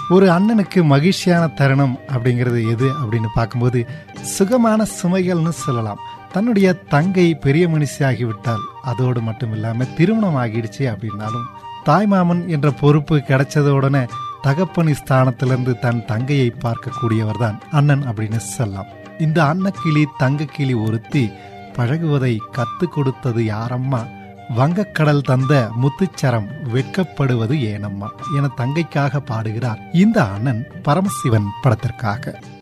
ஒரு அண்ணனுக்கு மகிழ்ச்சியான தருணம் அப்படிங்கிறது எது அப்படின்னு பார்க்கும்போது சுகமான சுமைகள்னு சொல்லலாம் தன்னுடைய தங்கை பெரிய மனுஷியாகிவிட்டால் அதோடு மட்டும் இல்லாம திருமணம் ஆகிடுச்சு அப்படின்னாலும் தாய்மாமன் என்ற பொறுப்பு கிடைச்சத உடனே தகப்பனி ஸ்தானத்திலிருந்து தன் தங்கையை பார்க்கக்கூடியவர் தான் அண்ணன் அப்படின்னு சொல்லலாம் இந்த அன்னக்கிளி தங்கக்கிளி ஒருத்தி பழகுவதை கத்து கொடுத்தது யாரம்மா வங்கக்கடல் தந்த முத்துச்சரம் வெட்கப்படுவது ஏனம்மா என தங்கைக்காக பாடுகிறார் இந்த அண்ணன் பரமசிவன் படத்திற்காக